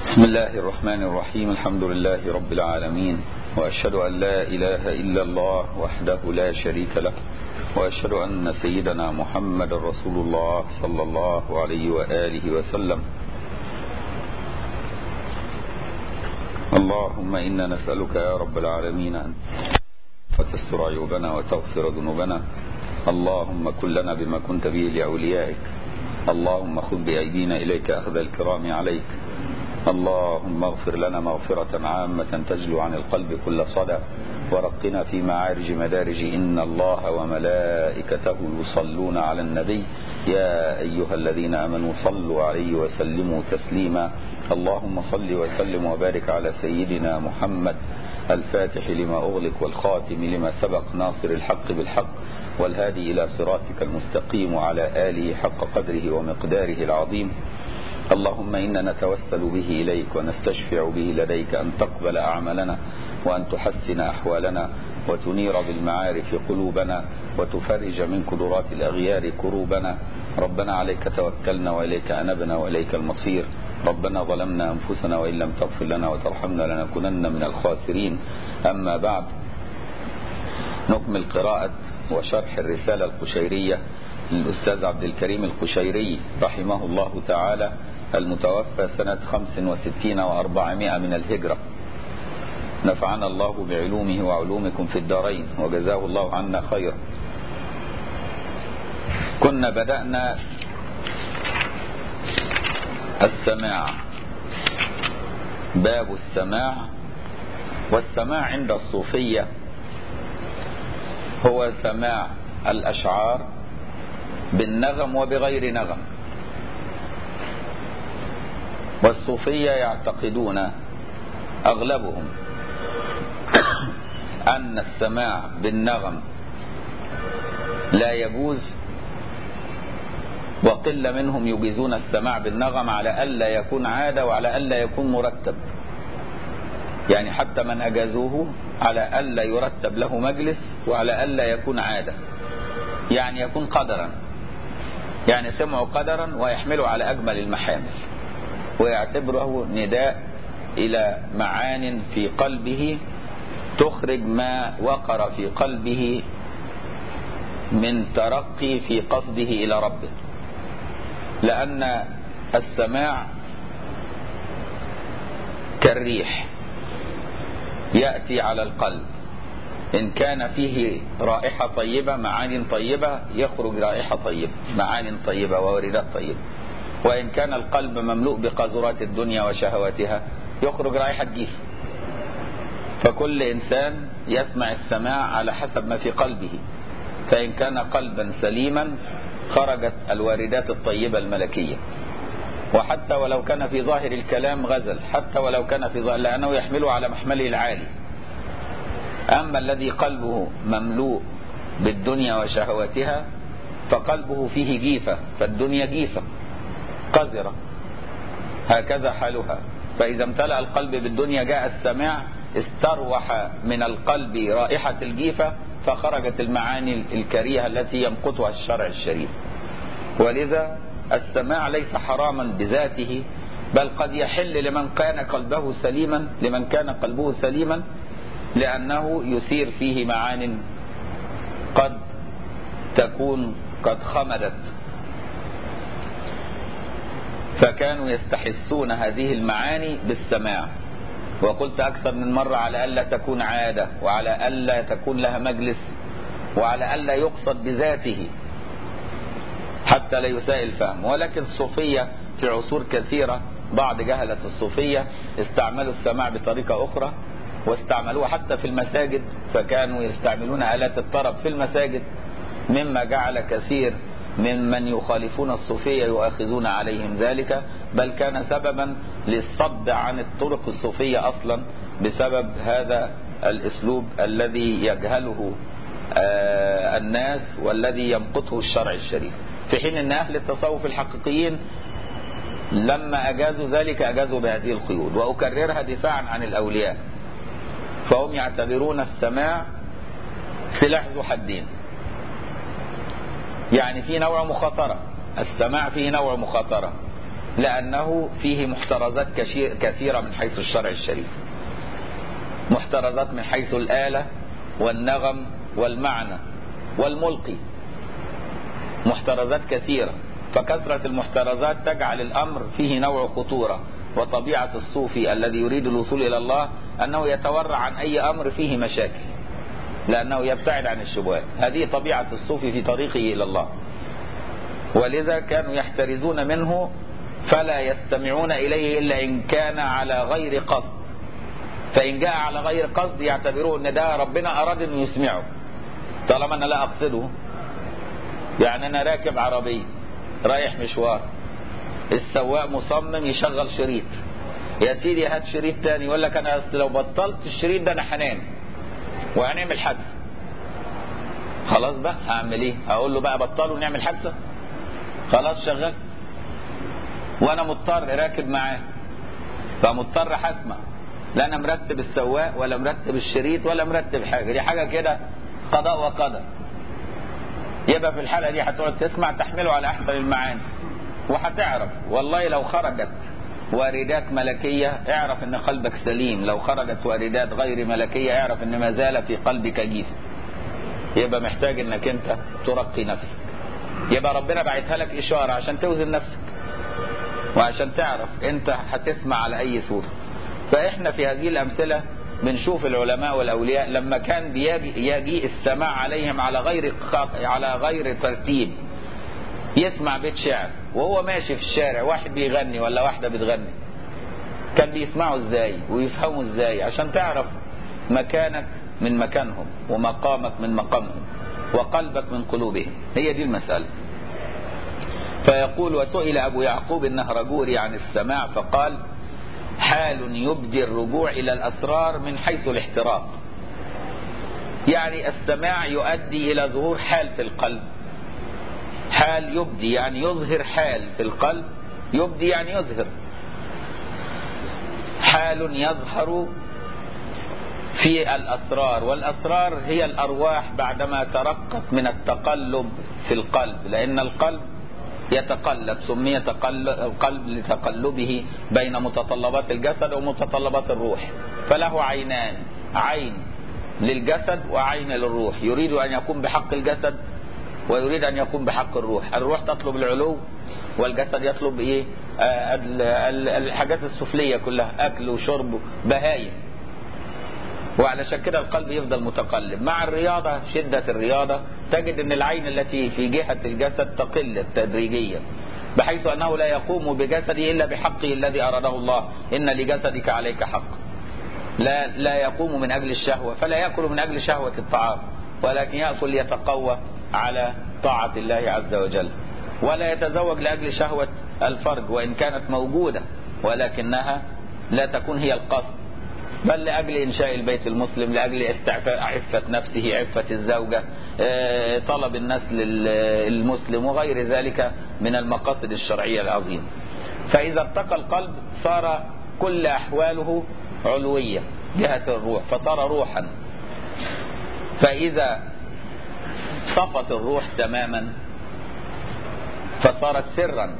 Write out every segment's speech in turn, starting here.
بسم الله الرحمن الرحيم الحمد لله رب العالمين وأشهد أن لا إله إلا الله وحده لا شريك له وأشهد أن سيدنا محمد رسول الله صلى الله عليه وآله وسلم اللهم إنا نسألك يا رب العالمين أن وتستر عيوبنا وتغفر ذنوبنا اللهم كن لنا بما كنت به لأوليائك اللهم خذ بأيدينا إليك أخذ الكرام عليك اللهم اغفر لنا مغفرة عامة تجلو عن القلب كل صدى ورقنا في معارج مدارج إن الله وملائكته يصلون على النبي يا أيها الذين آمنوا صلوا عليه وسلموا تسليما اللهم صل وسلم وبارك على سيدنا محمد الفاتح لما أغلق والخاتم لما سبق ناصر الحق بالحق والهادي إلى صراطك المستقيم وعلى آله حق قدره ومقداره العظيم اللهم إنا نتوسل به إليك ونستشفع به لديك أن تقبل أعمالنا وأن تحسن أحوالنا وتنير بالمعارف قلوبنا وتفرج من قدرات الأغيار كروبنا ربنا عليك توكلنا وإليك أنبنا وإليك المصير ربنا ظلمنا أنفسنا وإن لم تغفر لنا وترحمنا لنكونن من الخاسرين أما بعد نكمل قراءة وشرح الرسالة القشيرية للأستاذ عبد الكريم القشيري رحمه الله تعالى المتوفى سنة 65 و400 من الهجرة نفعنا الله بعلومه وعلومكم في الدارين وجزاه الله عنا خيرا كنا بدأنا السماع باب السماع والسماع عند الصوفية هو سماع الأشعار بالنغم وبغير نغم والصوفية يعتقدون أغلبهم أن السماع بالنغم لا يجوز وقل منهم يجيزون السماع بالنغم على ألا يكون عادة وعلى ألا يكون مرتب يعني حتى من أجازوه على ألا يرتب له مجلس وعلى ألا يكون عادة يعني يكون قدرا يعني سمعوا قدرا ويحملوا على أجمل المحامل ويعتبره نداء إلى معان في قلبه تخرج ما وقر في قلبه من ترقي في قصده إلى ربه لأن السماع كالريح يأتي على القلب إن كان فيه رائحة طيبة معان طيبة يخرج رائحة طيبة معان طيبة ووردات طيبة وإن كان القلب مملوء بقاذورات الدنيا وشهواتها يخرج رائحة جيف فكل إنسان يسمع السماع على حسب ما في قلبه فإن كان قلبا سليما خرجت الواردات الطيبة الملكية وحتى ولو كان في ظاهر الكلام غزل حتى ولو كان في ظاهر لأنه يحمله على محمله العالي أما الذي قلبه مملوء بالدنيا وشهواتها فقلبه فيه جيفة فالدنيا جيفة قذرة هكذا حالها فإذا امتلأ القلب بالدنيا جاء السماع استروح من القلب رائحة الجيفة فخرجت المعاني الكريهة التي يمقتها الشرع الشريف ولذا السماع ليس حراما بذاته بل قد يحل لمن كان قلبه سليما لمن كان قلبه سليما لأنه يثير فيه معان قد تكون قد خمدت فكانوا يستحسون هذه المعاني بالسماع وقلت أكثر من مرة على ألا تكون عادة وعلى ألا تكون لها مجلس وعلى ألا يقصد بذاته حتى لا يساء الفهم ولكن الصوفية في عصور كثيرة بعض جهلة الصوفية استعملوا السماع بطريقة أخرى واستعملوها حتى في المساجد فكانوا يستعملون آلات الطرب في المساجد مما جعل كثير ممن يخالفون الصوفية يؤاخذون عليهم ذلك بل كان سببا للصد عن الطرق الصوفية أصلا بسبب هذا الأسلوب الذي يجهله الناس والذي يمقته الشرع الشريف في حين أن أهل التصوف الحقيقيين لما أجازوا ذلك أجازوا بهذه القيود وأكررها دفاعا عن الأولياء فهم يعتبرون السماع سلاح ذو حدين يعني في نوع مخاطرة السماع فيه نوع مخاطرة لأنه فيه محترزات كثيرة من حيث الشرع الشريف محترزات من حيث الآلة والنغم والمعنى والملقي محترزات كثيرة فكثرة المحترزات تجعل الأمر فيه نوع خطورة وطبيعة الصوفي الذي يريد الوصول إلى الله أنه يتورع عن أي أمر فيه مشاكل لأنه يبتعد عن الشبهات هذه طبيعة الصوفي في طريقه إلى الله ولذا كانوا يحترزون منه فلا يستمعون إليه إلا إن كان على غير قصد فإن جاء على غير قصد يعتبروه أن ده ربنا أراد أن يسمعه طالما أنا لا أقصده يعني أنا راكب عربية رايح مشوار السواق مصمم يشغل شريط يا سيدي هات شريط تاني يقول لك انا اصل لو بطلت الشريط ده انا هنام وهنعمل حادثه خلاص بقى هعمل ايه هقول له بقى بطلوا نعمل حادثه خلاص شغال وانا مضطر راكب معاه فمضطر هسمع لا انا مرتب السواق ولا مرتب الشريط ولا مرتب حاجه دي حاجه كده قضاء وقدر يبقى في الحاله دي هتقعد تسمع تحمله على احسن المعاني وهتعرف والله لو خرجت واردات ملكية اعرف ان قلبك سليم لو خرجت واردات غير ملكية اعرف ان ما زال في قلبك جيف يبقى محتاج انك انت ترقي نفسك يبقى ربنا بعتها لك اشارة عشان توزن نفسك وعشان تعرف انت هتسمع على اي صورة فاحنا في هذه الامثلة بنشوف العلماء والاولياء لما كان بيجي يجي السماع عليهم على غير على غير ترتيب يسمع بيت شعر وهو ماشي في الشارع واحد بيغني ولا واحدة بتغني كان بيسمعوا ازاي ويفهموا ازاي عشان تعرف مكانك من مكانهم ومقامك من مقامهم وقلبك من قلوبهم هي دي المسألة فيقول وسئل أبو يعقوب النهرجوري عن السماع فقال حال يبدي الرجوع إلى الأسرار من حيث الاحتراق يعني السماع يؤدي إلى ظهور حال في القلب حال يبدي يعني يظهر حال في القلب يبدي يعني يظهر حال يظهر في الأسرار والأسرار هي الأرواح بعدما ترقت من التقلب في القلب لأن القلب يتقلب سمي القلب لتقلبه بين متطلبات الجسد ومتطلبات الروح فله عينان عين للجسد وعين للروح يريد أن يكون بحق الجسد ويريد أن يكون بحق الروح الروح تطلب العلو والجسد يطلب إيه آه الحاجات السفلية كلها أكل وشرب بهايم وعلشان كده القلب يفضل متقلب مع الرياضة شدة الرياضة تجد أن العين التي في جهة الجسد تقل تدريجيا بحيث أنه لا يقوم بجسده إلا بحقه الذي أراده الله إن لجسدك عليك حق لا, لا يقوم من أجل الشهوة فلا يأكل من أجل شهوة الطعام ولكن يأكل يتقوى على طاعة الله عز وجل ولا يتزوج لأجل شهوة الفرج وإن كانت موجودة ولكنها لا تكون هي القصد بل لأجل إنشاء البيت المسلم لأجل استعفاء عفة نفسه عفة الزوجة طلب النسل المسلم وغير ذلك من المقاصد الشرعية العظيمة فإذا ارتقى القلب صار كل أحواله علوية جهة الروح فصار روحا فإذا صفت الروح تماما فصارت سرا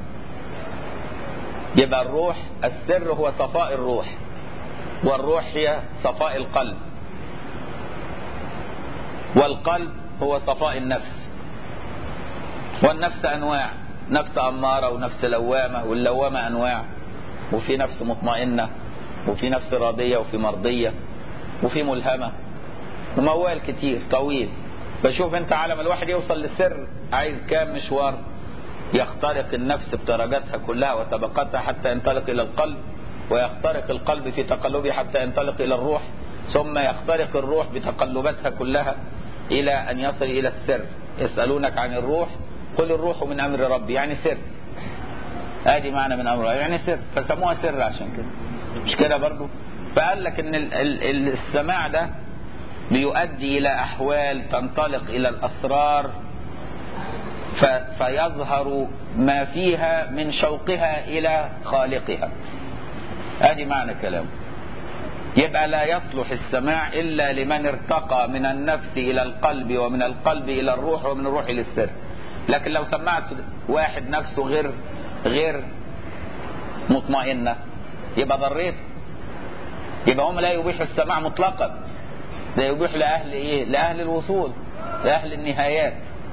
يبقى الروح السر هو صفاء الروح والروح هي صفاء القلب والقلب هو صفاء النفس والنفس انواع نفس اماره ونفس لوامه واللوامه انواع وفي نفس مطمئنه وفي نفس راضيه وفي مرضيه وفي ملهمه وموال كتير طويل بشوف انت على ما الواحد يوصل للسر عايز كام مشوار يخترق النفس بدرجاتها كلها وطبقاتها حتى ينطلق الى القلب ويخترق القلب في تقلبه حتى ينطلق الى الروح ثم يخترق الروح بتقلباتها كلها الى ان يصل الى السر يسالونك عن الروح قل الروح من امر ربي يعني سر ادي معنى من امر ربي يعني سر فسموها سر عشان كده مش كده برضو فقال لك ان السماع ده بيؤدي الى احوال تنطلق الى الاسرار فيظهر ما فيها من شوقها الى خالقها ادي معنى كلامه يبقى لا يصلح السماع الا لمن ارتقى من النفس الى القلب ومن القلب الى الروح ومن الروح الى السر لكن لو سمعت واحد نفسه غير غير مطمئنة يبقى ضريته يبقى هم لا يبيحوا السماع مطلقا ده يبيح لأهل إيه لأهل الوصول لأهل النهايات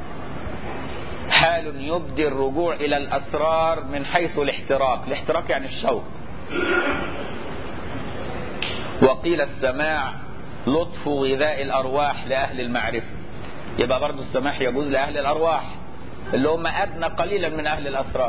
حال يبدي الرجوع إلى الأسرار من حيث الاحتراق الاحتراق يعني الشوق وقيل السماع لطف غذاء الأرواح لأهل المعرفة يبقى برضه السماح يجوز لأهل الأرواح اللي هم أدنى قليلا من أهل الأسرار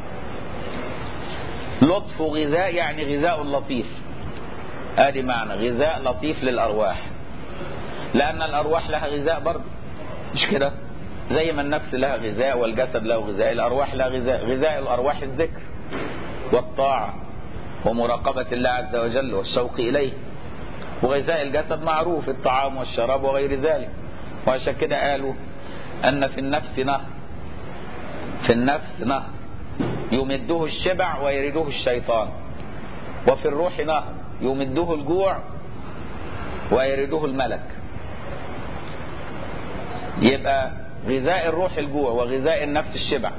لطف غذاء يعني غذاء لطيف ادي معنى غذاء لطيف للأرواح لأن الأرواح لها غذاء برضه مش كده زي ما النفس لها غذاء والجسد له غذاء الأرواح لها غذاء غذاء الأرواح الذكر والطاعة ومراقبة الله عز وجل والشوق إليه وغذاء الجسد معروف الطعام والشراب وغير ذلك وعشان كده قالوا أن في النفس نهر في النفس نهر يمده الشبع ويرده الشيطان وفي الروح نهر يمده الجوع ويرده الملك يبقى غذاء الروح الجوع وغذاء النفس الشبع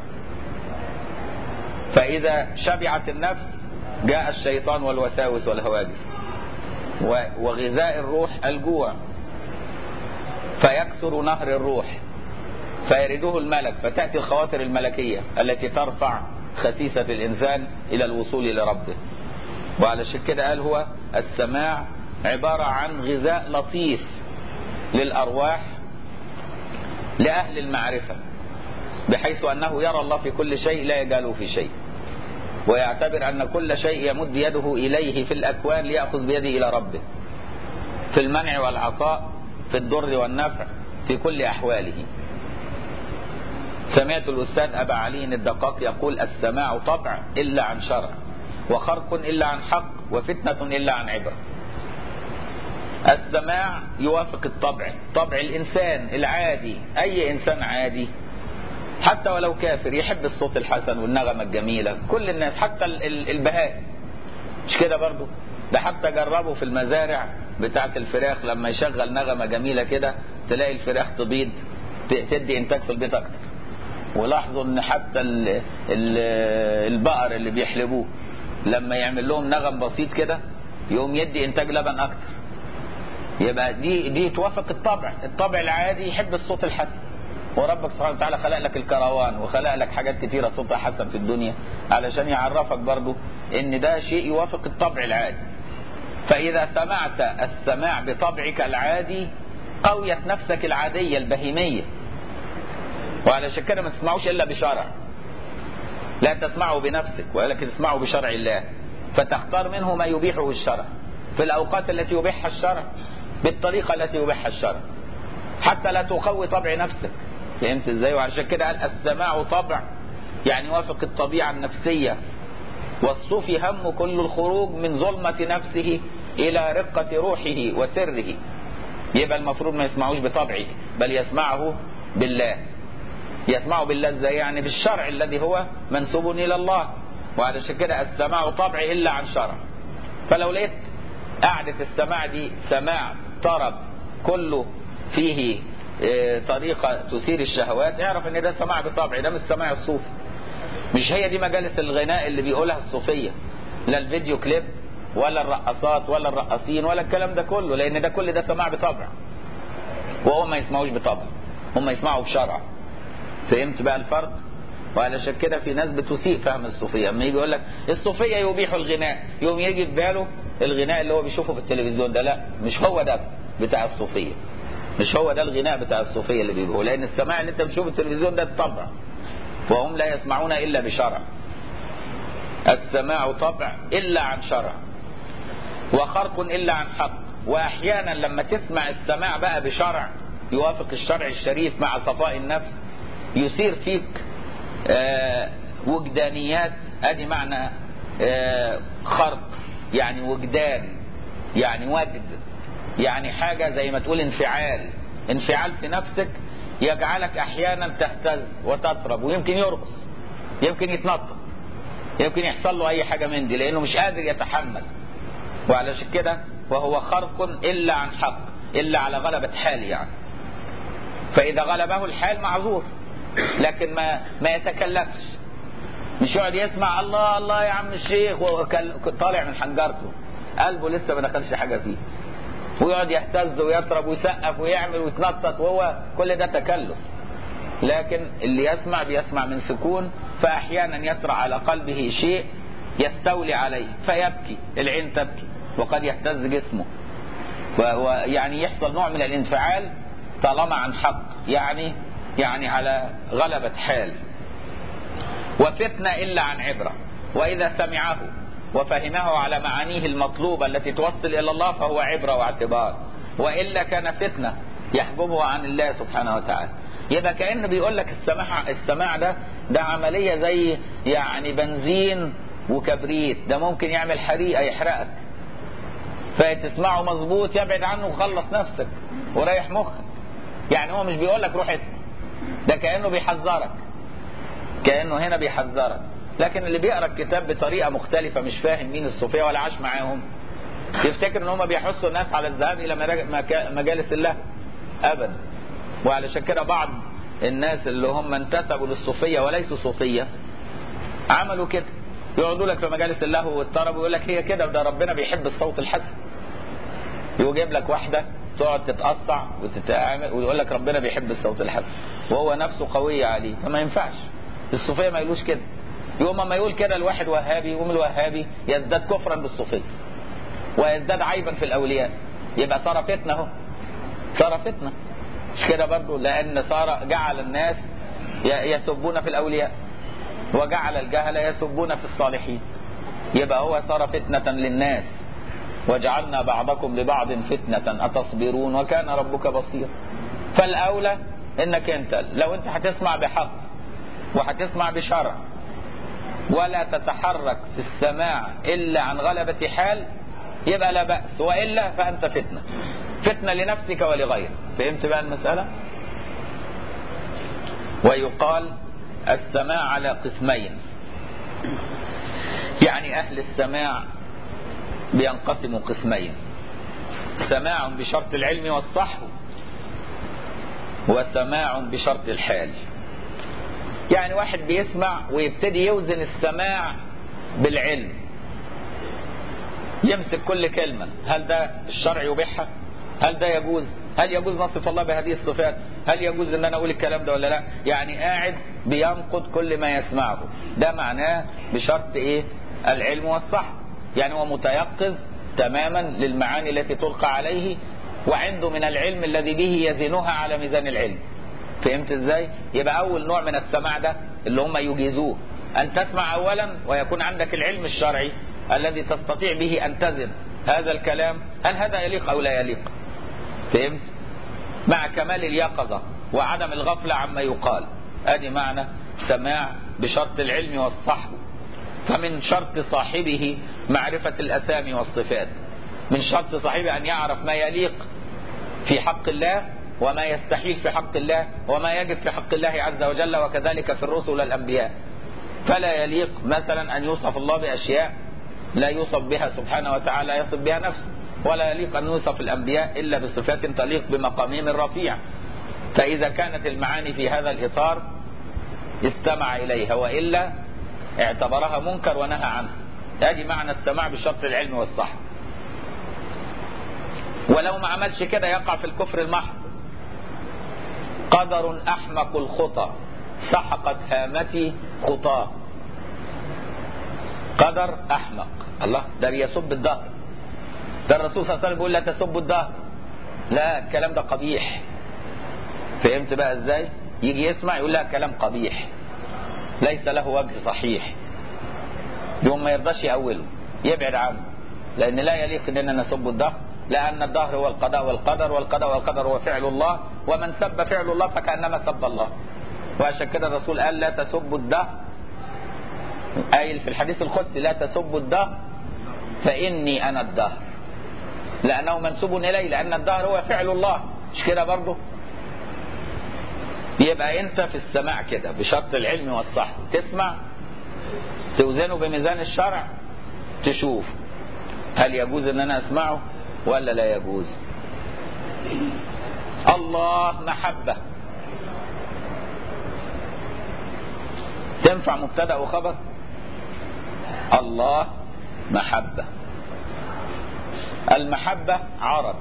فإذا شبعت النفس جاء الشيطان والوساوس والهواجس وغذاء الروح الجوع فيكسر نهر الروح فيرده الملك فتأتي الخواطر الملكية التي ترفع خسيسة الإنسان إلى الوصول لربه وعلشان كده قال هو السماع عبارة عن غذاء لطيف للأرواح لأهل المعرفة بحيث أنه يرى الله في كل شيء لا يجاله في شيء ويعتبر أن كل شيء يمد يده إليه في الأكوان ليأخذ بيده إلى ربه في المنع والعطاء في الضر والنفع في كل أحواله سمعت الأستاذ أبا علي الدقاق يقول السماع طبع إلا عن شرع وخرق إلا عن حق وفتنة إلا عن عبرة السماع يوافق الطبع طبع الإنسان العادي أي إنسان عادي حتى ولو كافر يحب الصوت الحسن والنغمة الجميلة كل الناس حتى البهائم مش كده برضو ده حتى جربوا في المزارع بتاعة الفراخ لما يشغل نغمة جميلة كده تلاقي الفراخ تبيض تدي انتاج في البيت اكتر ولاحظوا ان حتى ال ال البقر اللي بيحلبوه لما يعمل لهم نغم بسيط كده يقوم يدي انتاج لبن اكتر يبقى دي دي توافق الطبع الطبع العادي يحب الصوت الحسن وربك سبحانه وتعالى خلق لك الكروان وخلق لك حاجات كتيرة صوتها حسن في الدنيا علشان يعرفك برضو ان ده شيء يوافق الطبع العادي فإذا سمعت السماع بطبعك العادي قويت نفسك العادية البهيمية وعلشان كده ما تسمعوش إلا بشرع لا تسمعه بنفسك ولكن تسمعه بشرع الله فتختار منه ما يبيحه الشرع في الأوقات التي يبيحها الشرع بالطريقة التي يبيحها الشرع حتى لا تقوي طبع نفسك فهمت ازاي وعشان كده قال السماع طبع يعني يوافق الطبيعة النفسية والصوفي هم كل الخروج من ظلمة نفسه إلى رقة روحه وسره يبقى المفروض ما يسمعوش بطبعه بل يسمعه بالله يسمعه بالله ازاي يعني بالشرع الذي هو منسوب إلى الله وعلشان كده السماع طبع إلا عن شرع فلو لقيت قعدة السماع دي سماع طرب كله فيه طريقة تثير الشهوات اعرف ان ده سماع بطبع ده مش سماع الصوفي مش هي دي مجالس الغناء اللي بيقولها الصوفية لا الفيديو كليب ولا الرقصات ولا الرقاصين ولا الكلام ده كله لان ده كل ده سماع بطبع وهم ما يسمعوش بطبع هم يسمعوا بشرع فهمت بقى الفرق وعلشان كده في ناس بتسيء فهم الصوفيه اما يجي يقول لك الصوفيه يبيحوا الغناء يوم يجي في باله الغناء اللي هو بيشوفه في التلفزيون ده لا مش هو ده بتاع الصوفيه مش هو ده الغناء بتاع الصوفيه اللي بيقولوا لان السماع اللي انت بتشوفه في التلفزيون ده الطبع وهم لا يسمعون الا بشرع السماع طبع الا عن شرع وخرق الا عن حق واحيانا لما تسمع السماع بقى بشرع يوافق الشرع الشريف مع صفاء النفس يثير فيك آه وجدانيات ادي معنى آه خرق يعني وجدان يعني وجد يعني حاجة زي ما تقول انفعال انفعال في نفسك يجعلك احيانا تهتز وتطرب ويمكن يرقص يمكن يتنطط يمكن يحصل له اي حاجة من دي لانه مش قادر يتحمل وعلشان كده وهو خرق الا عن حق الا على غلبة حال يعني فاذا غلبه الحال معذور لكن ما ما يتكلفش مش يقعد يسمع الله الله يا عم الشيخ طالع من حنجرته قلبه لسه ما دخلش حاجه فيه ويقعد يهتز ويطرب ويسقف ويعمل ويتنطط وهو كل ده تكلف لكن اللي يسمع بيسمع من سكون فاحيانا يطرا على قلبه شيء يستولي عليه فيبكي العين تبكي وقد يهتز جسمه ويعني يحصل نوع من الانفعال طالما عن حق يعني يعني على غلبة حال وفتنة إلا عن عبرة وإذا سمعه وفهمه على معانيه المطلوبة التي توصل إلى الله فهو عبرة واعتبار وإلا كان فتنة يحجبه عن الله سبحانه وتعالى يبقى كأنه بيقول لك السماع السماع ده ده عملية زي يعني بنزين وكبريت ده ممكن يعمل حريقة يحرقك فتسمعه مظبوط يبعد عنه وخلص نفسك وريح مخك يعني هو مش بيقول لك روح اسمع ده كأنه بيحذرك كأنه هنا بيحذرك لكن اللي بيقرا الكتاب بطريقه مختلفه مش فاهم مين الصوفيه ولا عاش معاهم يفتكر ان هم بيحثوا الناس على الذهاب الى مجالس الله ابدا وعلشان كده بعض الناس اللي هم انتسبوا للصوفيه وليسوا صوفيه عملوا كده يقعدوا لك في مجالس الله والطرب ويقول لك هي كده ده ربنا بيحب الصوت الحسن يجيب لك واحده تقعد تتقطع وتتعامل ويقول لك ربنا بيحب الصوت الحسن وهو نفسه قويه عليه فما ينفعش الصوفيه ما يقولوش كده يوم ما يقول كده الواحد وهابي يقوم الوهابي يزداد كفرا بالصوفيه ويزداد عيبا في الاولياء يبقى صار فتنه اهو صار فتنه مش كده برضه لان صار جعل الناس يسبون في الاولياء وجعل الجهل يسبون في الصالحين يبقى هو صار فتنه للناس وجعلنا بعضكم لبعض فتنه اتصبرون وكان ربك بصيرا فالاولى انك انت لو انت هتسمع بحق وهتسمع بشرع ولا تتحرك في السماع إلا عن غلبة حال يبقى لا بأس وإلا فأنت فتنة فتنة لنفسك ولغيرك فهمت بقى المسألة ويقال السماع على قسمين يعني أهل السماع بينقسموا قسمين سماع بشرط العلم والصحو وسماع بشرط الحال يعني واحد بيسمع ويبتدي يوزن السماع بالعلم يمسك كل كلمة هل ده الشرع يبيحها هل ده يجوز هل يجوز نصف الله بهذه الصفات هل يجوز ان انا اقول الكلام ده ولا لا يعني قاعد بينقد كل ما يسمعه ده معناه بشرط ايه العلم والصح يعني هو متيقظ تماما للمعاني التي تلقى عليه وعنده من العلم الذي به يزنها على ميزان العلم فهمت ازاي يبقى اول نوع من السماع ده اللي هم يجيزوه ان تسمع اولا ويكون عندك العلم الشرعي الذي تستطيع به ان تزن هذا الكلام هل هذا يليق او لا يليق فهمت مع كمال اليقظة وعدم الغفلة عما يقال ادي معنى سماع بشرط العلم والصحو فمن شرط صاحبه معرفة الاسامي والصفات من شرط صاحبه ان يعرف ما يليق في حق الله وما يستحيل في حق الله وما يجب في حق الله عز وجل وكذلك في الرسل والأنبياء فلا يليق مثلا أن يوصف الله بأشياء لا يوصف بها سبحانه وتعالى يصف بها نفسه ولا يليق أن يوصف الأنبياء إلا بصفات تليق بمقامهم الرفيع فإذا كانت المعاني في هذا الإطار استمع إليها وإلا اعتبرها منكر ونهى عنها ادي معنى السماع بشرط العلم والصح ولو ما عملش كده يقع في الكفر المحض قدر أحمق الخطى سحقت هامتي خطاه قدر أحمق الله ده بيسب الدهر ده الرسول صلى الله عليه وسلم بيقول لا تسبوا الدهر لا الكلام ده قبيح فهمت بقى ازاي يجي يسمع يقول لا كلام قبيح ليس له وجه صحيح يوم ما يرضاش يأوله يبعد عنه لأن لا يليق أننا نسب الدهر لأن الدهر هو القضاء والقدر والقضاء والقدر هو فعل الله ومن سب فعل الله فكأنما سب الله وعشان كده الرسول قال لا تسبوا الدهر قايل في الحديث القدسي لا تسبوا الدهر فإني أنا الدهر لأنه منسوب إلي لأن الدهر هو فعل الله مش كده برضه يبقى أنت في السماع كده بشرط العلم والصح تسمع توزنه بميزان الشرع تشوف هل يجوز ان انا اسمعه ولا لا يجوز الله محبة تنفع مبتدا وخبر الله محبة المحبة عرض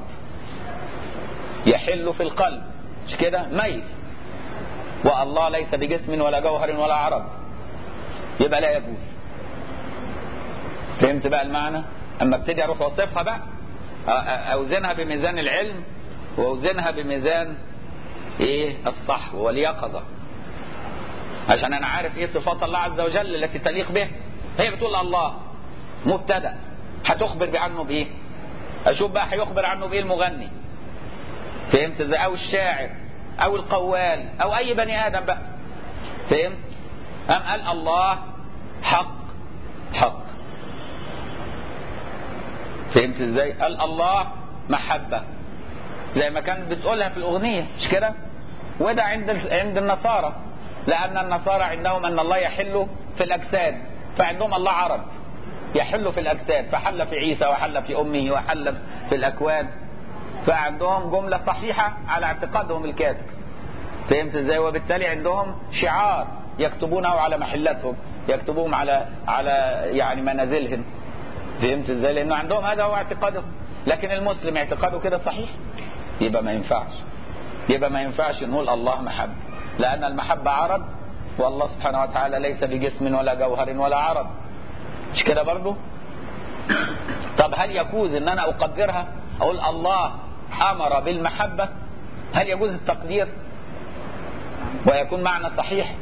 يحل في القلب مش كده ميل والله ليس بجسم ولا جوهر ولا عرض يبقى لا يجوز فهمت بقى المعنى اما ابتدي اروح اوصفها بقى اوزنها بميزان العلم واوزنها بميزان ايه الصحو واليقظه عشان انا عارف ايه صفات الله عز وجل التي تليق به هي بتقول الله مبتدا هتخبر عنه بايه اشوف بقى هيخبر عنه بايه المغني فهمت ازاي او الشاعر او القوال او اي بني ادم بقى فهمت ام قال الله حق حق فهمت ازاي قال الله محبه زي ما كانت بتقولها في الاغنيه مش كده وده عند عند النصارى لان النصارى عندهم ان الله يحل في الاجساد فعندهم الله عرض يحل في الاجساد فحل في عيسى وحل في امه وحل في الاكوان فعندهم جمله صحيحه على اعتقادهم الكاذب فهمت ازاي وبالتالي عندهم شعار يكتبونه على محلاتهم يكتبوهم على على يعني منازلهم فهمت ازاي لانه عندهم هذا هو اعتقادهم لكن المسلم اعتقاده كده صحيح يبقى ما ينفعش يبقى ما ينفعش نقول الله محبه لان المحبه عرض والله سبحانه وتعالى ليس بجسم ولا جوهر ولا عرض مش كده برضو طب هل يجوز ان انا اقدرها اقول الله امر بالمحبه هل يجوز التقدير ويكون معنى صحيح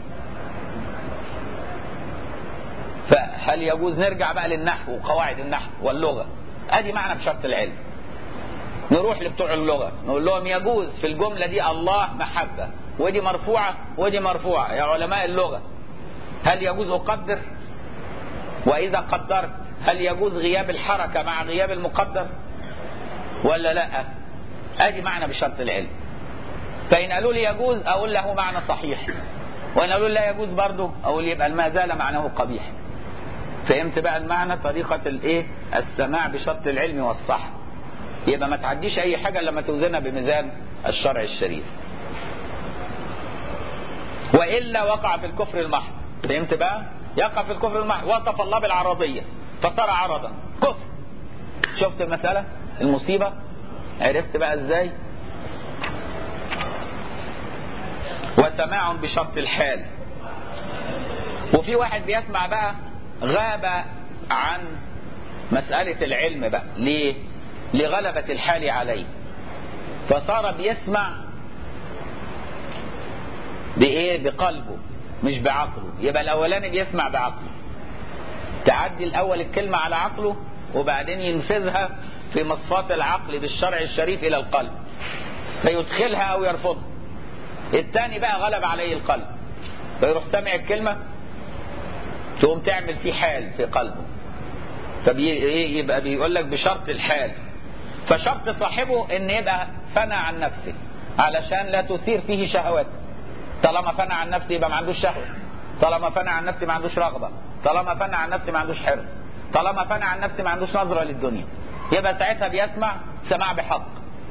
فهل يجوز نرجع بقى للنحو وقواعد النحو واللغه ادي معنى بشرط العلم نروح لبتوع اللغه نقول لهم يجوز في الجمله دي الله محبه ودي مرفوعه ودي مرفوعه يا علماء اللغه هل يجوز اقدر واذا قدرت هل يجوز غياب الحركه مع غياب المقدر ولا لا ادي معنى بشرط العلم فان قالوا لي يجوز اقول له معنى صحيح وان قالوا لي لا يجوز برضه اقول يبقى ما زال معناه قبيح فهمت بقى المعنى طريقه الايه السماع بشرط العلم والصح يبقى ما تعديش اي حاجه لما توزنها بميزان الشرع الشريف والا وقع في الكفر المحض فهمت بقى يقع في الكفر المحض وصف الله بالعرضيه فصار عرضا كفر شفت المساله المصيبه عرفت بقى ازاي وسماع بشرط الحال وفي واحد بيسمع بقى غاب عن مسألة العلم بقى ليه لغلبة الحال عليه فصار بيسمع بإيه بقلبه مش بعقله يبقى الأولاني بيسمع بعقله تعدي الأول الكلمة على عقله وبعدين ينفذها في مصفات العقل بالشرع الشريف إلى القلب فيدخلها أو يرفضها الثاني بقى غلب عليه القلب فيروح سامع الكلمة تقوم تعمل فيه حال في قلبه فيبقى بيقول لك بشرط الحال فشرط صاحبه ان يبقى فنى عن نفسه علشان لا تثير فيه شهوات طالما فنى عن نفسه يبقى ما عندوش شهوه طالما فنى عن نفسه ما عندوش رغبه طالما فنى عن نفسه ما عندوش حرص طالما فنى عن نفسه ما عندوش نظره للدنيا يبقى ساعتها بيسمع سماع بحق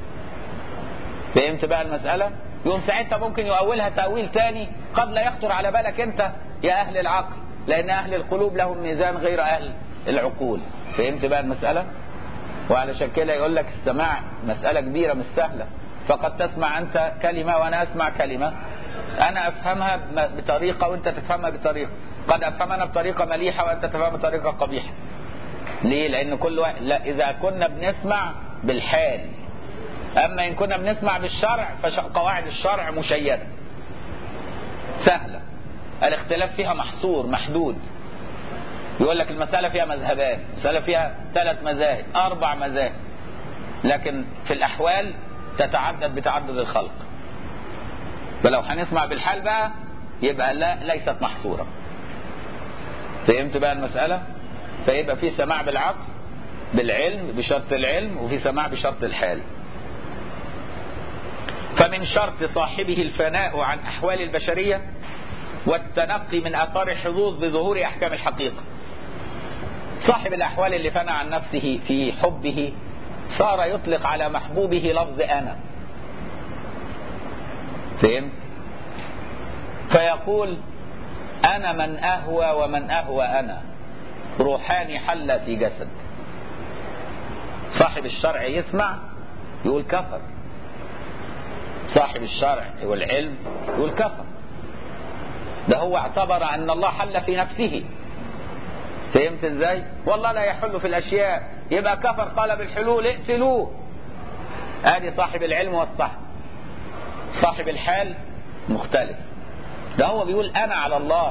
فهمت بقى المساله يقوم ساعتها ممكن يؤولها تأويل تاني قد لا يخطر على بالك انت يا اهل العقل لان اهل القلوب لهم ميزان غير اهل العقول فهمت بقى المسألة وعلشان كده يقول لك السماع مسألة كبيرة مش سهلة فقد تسمع انت كلمة وانا اسمع كلمة انا افهمها بطريقة وانت تفهمها بطريقة قد افهم انا بطريقة مليحة وانت تفهمها بطريقة قبيحة ليه لان كل واحد لا اذا كنا بنسمع بالحال اما ان كنا بنسمع بالشرع فقواعد الشرع مشيدة سهلة الاختلاف فيها محصور محدود يقول لك المسألة فيها مذهبان المسألة فيها ثلاث مذاهب أربع مذاهب لكن في الأحوال تتعدد بتعدد الخلق فلو هنسمع بالحال بقى يبقى لا ليست محصورة فهمت بقى المسألة فيبقى في سماع بالعقل بالعلم بشرط العلم وفي سماع بشرط الحال فمن شرط صاحبه الفناء عن أحوال البشرية والتنقي من آثار الحظوظ بظهور أحكام الحقيقة صاحب الأحوال اللي فنى عن نفسه في حبه صار يطلق على محبوبه لفظ أنا فهمت فيقول أنا من أهوى ومن أهوى أنا روحاني حل في جسد صاحب الشرع يسمع يقول كفر صاحب الشرع والعلم يقول كفر ده هو اعتبر ان الله حل في نفسه فهمت ازاي والله لا يحل في الاشياء يبقى كفر قال بالحلول اقتلوه ادي صاحب العلم والصح صاحب الحال مختلف ده هو بيقول انا على الله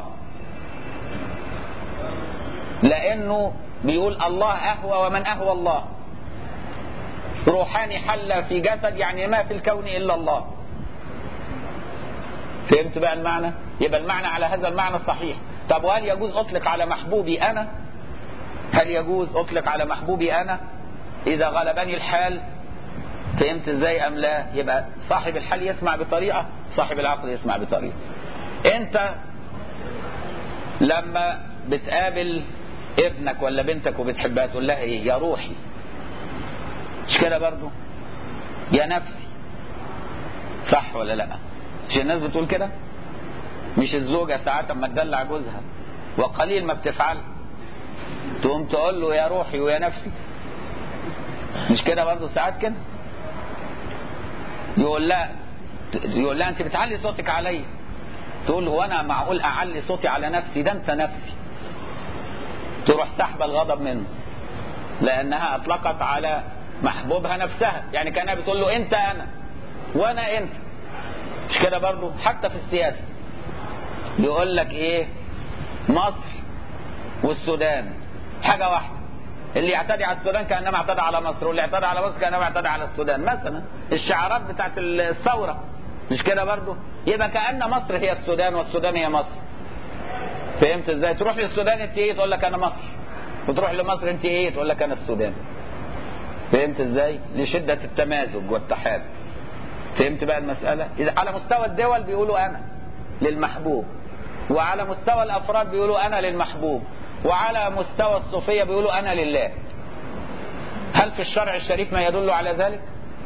لانه بيقول الله اهوى ومن اهوى الله روحاني حل في جسد يعني ما في الكون الا الله فهمت بقى المعنى يبقى المعنى على هذا المعنى الصحيح طب وهل يجوز اطلق على محبوبي انا هل يجوز اطلق على محبوبي انا اذا غلبني الحال فهمت ازاي ام لا يبقى صاحب الحال يسمع بطريقه صاحب العقل يسمع بطريقه انت لما بتقابل ابنك ولا بنتك وبتحبها تقول لها ايه يا روحي مش كده برضو يا نفسي صح ولا لا مش الناس بتقول كده مش الزوجة ساعات اما تدلع جوزها وقليل ما بتفعل تقوم تقول له يا روحي ويا نفسي مش كده برضو ساعات كده يقول لا يقول لا انت بتعلي صوتك عليا تقول له وانا معقول اعلي صوتي على نفسي ده انت نفسي تروح سحب الغضب منه لانها اطلقت على محبوبها نفسها يعني كانها بتقول له انت انا وانا انت مش كده برضو حتى في السياسه يقول لك ايه مصر والسودان حاجه واحده اللي يعتدي على السودان كانما اعتدى على مصر واللي يعتدي على مصر كانما اعتدى على السودان مثلا الشعارات بتاعت الثوره مش كده برضو يبقى كان مصر هي السودان والسودان هي مصر فهمت ازاي تروح للسودان انت ايه تقول لك انا مصر وتروح لمصر انت ايه تقول لك انا السودان فهمت ازاي لشده التمازج والتحاب فهمت بقى المساله اذا على مستوى الدول بيقولوا انا للمحبوب وعلى مستوى الافراد بيقولوا انا للمحبوب وعلى مستوى الصوفيه بيقولوا انا لله هل في الشرع الشريف ما يدل على ذلك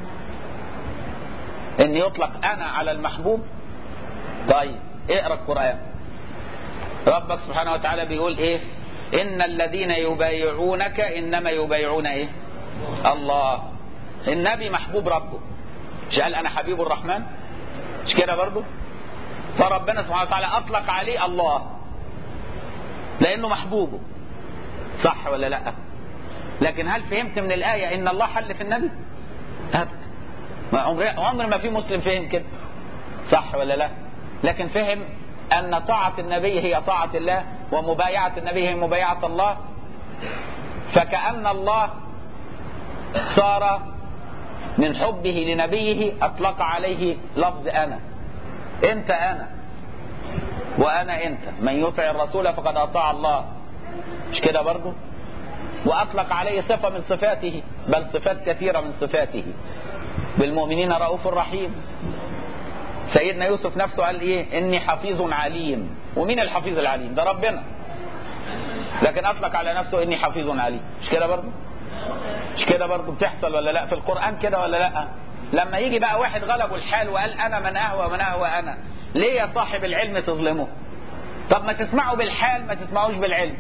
ان يطلق انا على المحبوب طيب اقرا القران ربك سبحانه وتعالى بيقول ايه ان الذين يبايعونك انما يبايعون ايه الله النبي محبوب ربه مش قال انا حبيب الرحمن مش كده برضه فربنا سبحانه وتعالى اطلق عليه الله لانه محبوبه صح ولا لا لكن هل فهمت من الايه ان الله حل في النبي ابدا ما عمر عمر ما في مسلم فهم كده صح ولا لا لكن فهم ان طاعه النبي هي طاعه الله ومبايعه النبي هي مبايعه الله فكأن الله صار من حبه لنبيه اطلق عليه لفظ انا انت انا وانا انت من يطع الرسول فقد اطاع الله مش كده برضه واطلق عليه صفه من صفاته بل صفات كثيره من صفاته بالمؤمنين رؤوف رحيم سيدنا يوسف نفسه قال ايه اني حفيظ عليم ومين الحفيظ العليم ده ربنا لكن اطلق على نفسه اني حفيظ عليم مش كده برضه مش كده برضه بتحصل ولا لا في القران كده ولا لا لما يجي بقى واحد غلبه الحال وقال انا من اهوى من اهوى انا ليه يا صاحب العلم تظلمه طب ما تسمعوا بالحال ما تسمعوش بالعلم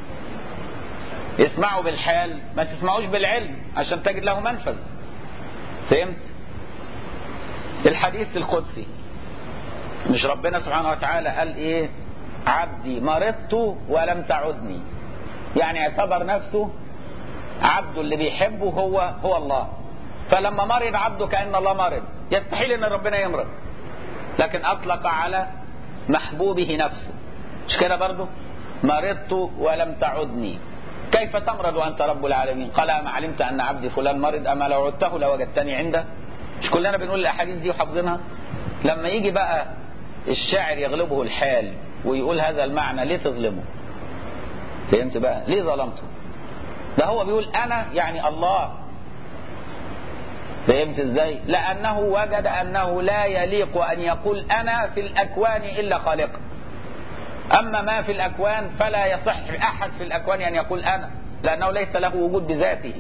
اسمعوا بالحال ما تسمعوش بالعلم عشان تجد له منفذ فهمت الحديث القدسي مش ربنا سبحانه وتعالى قال ايه عبدي مرضت ولم تعدني يعني اعتبر نفسه عبده اللي بيحبه هو هو الله فلما مرض عبده كأن الله مرض يستحيل ان ربنا يمرض لكن اطلق على محبوبه نفسه مش كده برضه مرضت ولم تعدني كيف تمرض وانت رب العالمين قال اما علمت ان عبدي فلان مرض اما لو عدته لوجدتني عنده مش كلنا بنقول الاحاديث دي وحافظينها لما يجي بقى الشاعر يغلبه الحال ويقول هذا المعنى ليه تظلمه فهمت بقى ليه ظلمته ده هو بيقول انا يعني الله فهمت ازاي لانه وجد انه لا يليق ان يقول انا في الاكوان الا خالقا اما ما في الاكوان فلا يصح احد في الاكوان ان يقول انا لانه ليس له وجود بذاته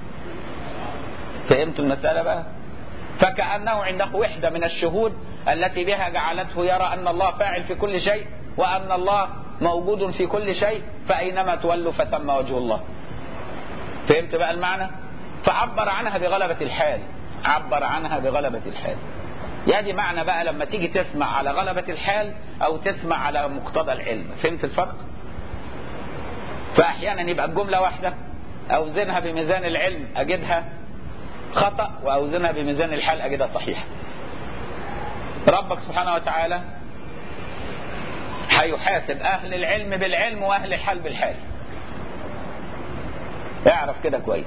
فهمت المساله بقى فكانه عنده وحده من الشهود التي بها جعلته يرى ان الله فاعل في كل شيء وان الله موجود في كل شيء فأينما تولوا فثم وجه الله فهمت بقى المعنى فعبر عنها بغلبة الحال عبر عنها بغلبة الحال يعني معنى بقى لما تيجي تسمع على غلبة الحال أو تسمع على مقتضى العلم فهمت الفرق فأحيانا يبقى الجملة واحدة أوزنها بميزان العلم أجدها خطأ وأوزنها بميزان الحال أجدها صحيحة ربك سبحانه وتعالى هيحاسب أهل العلم بالعلم وأهل الحال بالحال اعرف كده كويس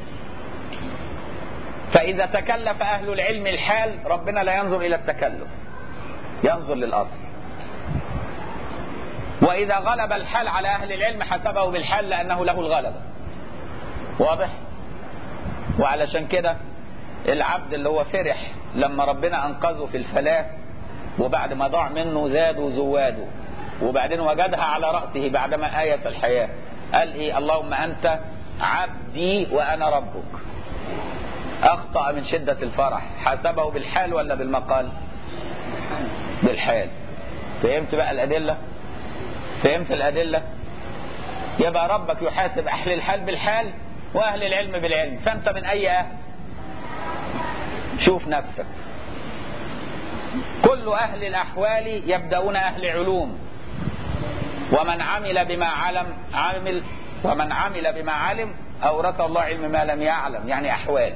فإذا تكلف أهل العلم الحال ربنا لا ينظر إلى التكلف ينظر للأصل وإذا غلب الحال على أهل العلم حسبه بالحال لأنه له الغلبة واضح وعلشان كده العبد اللي هو فرح لما ربنا أنقذه في الفلاة وبعد ما ضاع منه زاد زواده وبعدين وجدها على رأسه بعدما آيس الحياة قال إيه اللهم أنت عبدي وأنا ربك أخطأ من شدة الفرح حسبه بالحال ولا بالمقال بالحال فهمت بقى الأدلة فهمت الأدلة يبقى ربك يحاسب أهل الحال بالحال وأهل العلم بالعلم فأنت من أي أهل شوف نفسك كل أهل الأحوال يبدأون أهل علوم ومن عمل بما علم عمل ومن عمل بما علم أورث الله علم ما لم يعلم يعني أحوال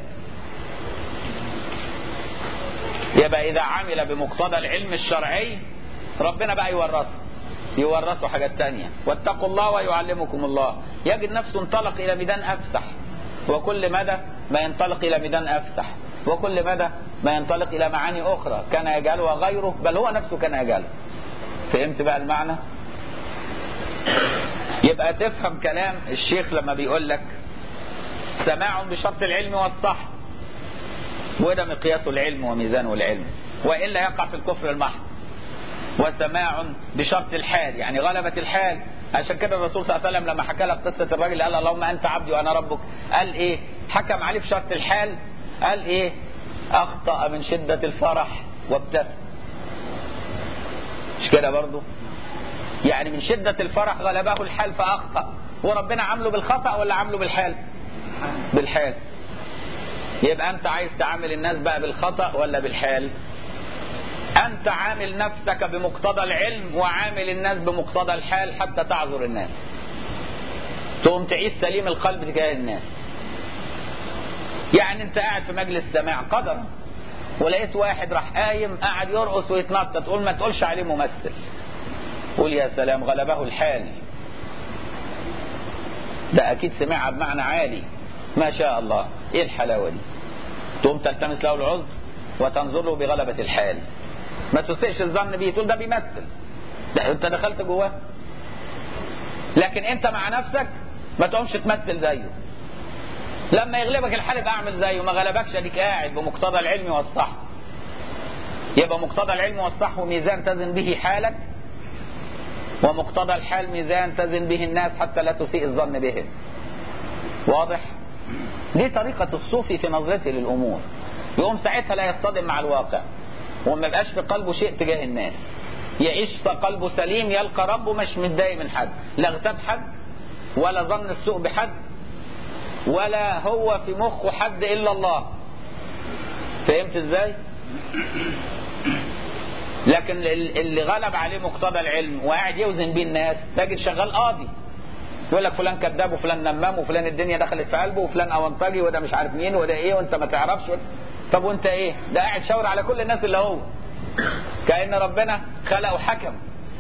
يبقى إذا عمل بمقتضى العلم الشرعي ربنا بقى يورثه يورثه حاجات تانية واتقوا الله ويعلمكم الله يجد نفسه انطلق إلى ميدان أفسح وكل مدى ما ينطلق إلى ميدان أفسح وكل مدى ما ينطلق إلى معاني أخرى كان يجعلها غيره بل هو نفسه كان يجعله فهمت بقى المعنى يبقى تفهم كلام الشيخ لما بيقول لك سماع بشرط العلم والصح وده مقياس العلم وميزان العلم وإلا يقع في الكفر المحض وسماع بشرط الحال يعني غلبة الحال عشان كده الرسول صلى الله عليه وسلم لما حكى لك قصة الراجل قال اللهم أنت عبدي وأنا ربك قال إيه حكم عليه بشرط الحال قال إيه أخطأ من شدة الفرح وابتسم مش كده برضه يعني من شدة الفرح غلبه الحال فأخطأ وربنا عامله بالخطأ ولا عامله بالحال بالحال يبقى أنت عايز تعامل الناس بقى بالخطأ ولا بالحال أنت عامل نفسك بمقتضى العلم وعامل الناس بمقتضى الحال حتى تعذر الناس تقوم تعيش سليم القلب تجاه الناس يعني انت قاعد في مجلس سماع قدرا ولقيت واحد راح قايم قاعد يرقص ويتنطط تقول ما تقولش عليه ممثل قول يا سلام غلبه الحال ده اكيد سمعها بمعنى عالي ما شاء الله ايه الحلاوه دي تقوم تلتمس له العذر وتنظر له بغلبه الحال ما تسيئش الظن بيه تقول ده بيمثل ده انت دخلت جواه لكن انت مع نفسك ما تقومش تمثل زيه لما يغلبك الحال يبقى اعمل زيه ما غلبكش اديك قاعد بمقتضى العلم والصح يبقى مقتضى العلم والصح ميزان تزن به حالك ومقتضى الحال ميزان تزن به الناس حتى لا تسيء الظن بهم واضح دي طريقة الصوفي في نظرته للأمور يقوم ساعتها لا يصطدم مع الواقع وما يبقاش في قلبه شيء تجاه الناس يعيش قلبه سليم يلقى ربه مش متضايق من حد لا اغتاب حد ولا ظن السوء بحد ولا هو في مخه حد الا الله فهمت ازاي لكن اللي غلب عليه مقتضى العلم وقاعد يوزن بيه الناس تجد شغال قاضي يقول لك فلان كذاب وفلان نمام وفلان الدنيا دخلت في قلبه وفلان اونطجي وده مش عارف مين وده ايه وانت ما تعرفش طب وانت ايه ده قاعد شاور على كل الناس اللي هو كأن ربنا خلقه حكم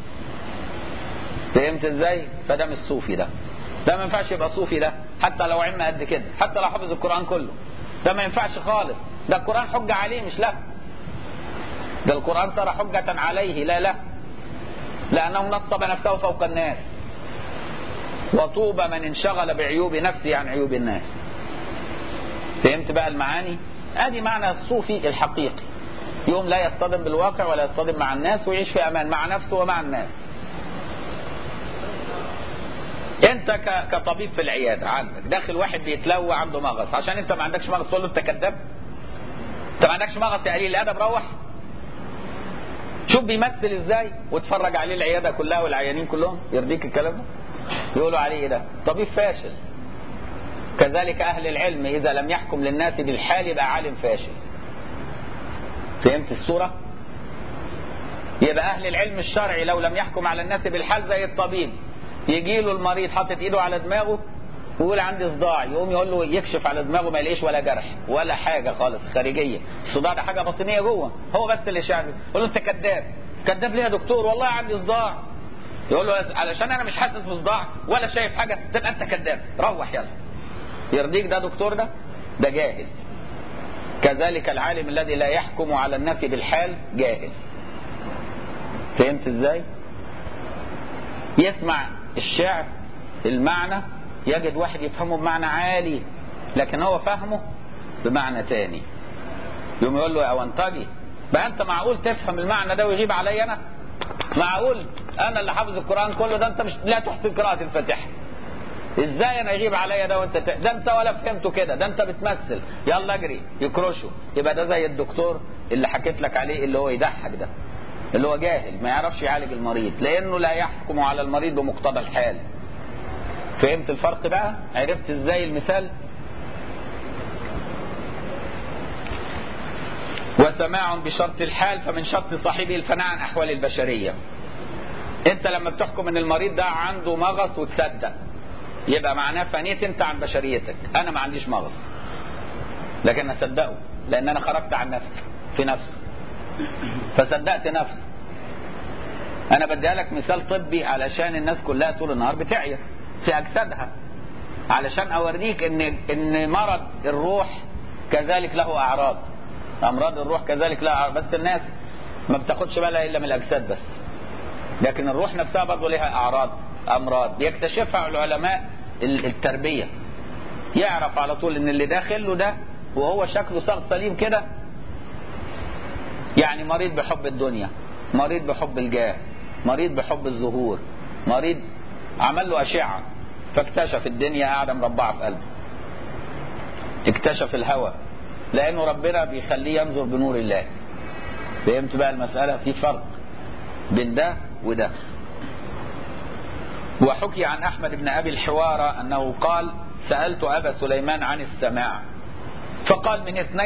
فهمت ازاي فده مش صوفي ده ده ما ينفعش يبقى صوفي ده حتى لو علم قد كده حتى لو حفظ القرآن كله ده ما ينفعش خالص ده القرآن حجة عليه مش له ده القرآن صار حجة عليه لا لا لأنه نصب نفسه فوق الناس وطوبى من انشغل بعيوب نفسه عن عيوب الناس فهمت بقى المعاني ادي معنى الصوفي الحقيقي يوم لا يصطدم بالواقع ولا يصطدم مع الناس ويعيش في امان مع نفسه ومع الناس انت كطبيب في العياده عندك داخل واحد بيتلوى عنده مغص عشان انت ما عندكش مغص تقول له انت كذاب انت ما عندكش مغص يا قليل الادب روح شوف بيمثل ازاي واتفرج عليه العياده كلها والعيانين كلهم يرضيك الكلام ده يقولوا عليه ايه ده طبيب فاشل كذلك اهل العلم اذا لم يحكم للناس بالحال يبقى عالم فاشل فهمت الصوره يبقى اهل العلم الشرعي لو لم يحكم على الناس بالحال زي الطبيب يجي له المريض حاطط ايده على دماغه ويقول عندي صداع يقوم يقول له يكشف على دماغه ما يلاقيش ولا جرح ولا حاجه خالص خارجيه الصداع ده حاجه باطنيه جوه هو بس اللي شاعر يقول له انت كذاب كذاب ليه يا دكتور والله عندي صداع يقول له علشان انا مش حاسس بصداع ولا شايف حاجه تبقى انت كذاب روح يلا يرضيك ده دكتور ده ده جاهل كذلك العالم الذي لا يحكم على الناس بالحال جاهل فهمت ازاي يسمع الشعر المعنى يجد واحد يفهمه بمعنى عالي لكن هو فهمه بمعنى تاني يقوم يقول له يا وانطجي بقى انت معقول تفهم المعنى ده ويغيب علي انا معقول انا اللي حافظ القران كله ده انت مش لا تحسن قراءه الفاتحه ازاي انا يغيب عليا ده وانت ت... ده انت ولا فهمته كده ده انت بتمثل يلا اجري يكرشه يبقى ده زي الدكتور اللي حكيت لك عليه اللي هو يضحك ده اللي هو جاهل ما يعرفش يعالج المريض لانه لا يحكم على المريض بمقتضى الحال فهمت الفرق بقى عرفت ازاي المثال وسماع بشرط الحال فمن شرط صاحبه الفناء عن احوال البشريه انت لما بتحكم ان المريض ده عنده مغص وتصدق يبقى معناه فنيت انت عن بشريتك انا ما عنديش مغص لكن اصدقه لان انا خرجت عن نفسي في نفسي فصدقت نفسي انا بديها لك مثال طبي علشان الناس كلها طول النهار بتعيا في اجسادها علشان اوريك ان ان مرض الروح كذلك له اعراض امراض الروح كذلك لها اعراض بس الناس ما بتاخدش بالها الا من الاجساد بس لكن الروح نفسها برضه لها اعراض امراض بيكتشفها العلماء التربيه يعرف على طول ان اللي داخل له ده وهو شكله صاغ سليم كده يعني مريض بحب الدنيا مريض بحب الجاه مريض بحب الظهور مريض عمل له اشعه فاكتشف الدنيا قاعده مربعه في قلبه اكتشف الهوى لانه ربنا بيخليه ينظر بنور الله فهمت بقى المساله في فرق بين ده وده وحكي عن احمد بن ابي الحوار انه قال سالت ابا سليمان عن السماع فقال من اثنين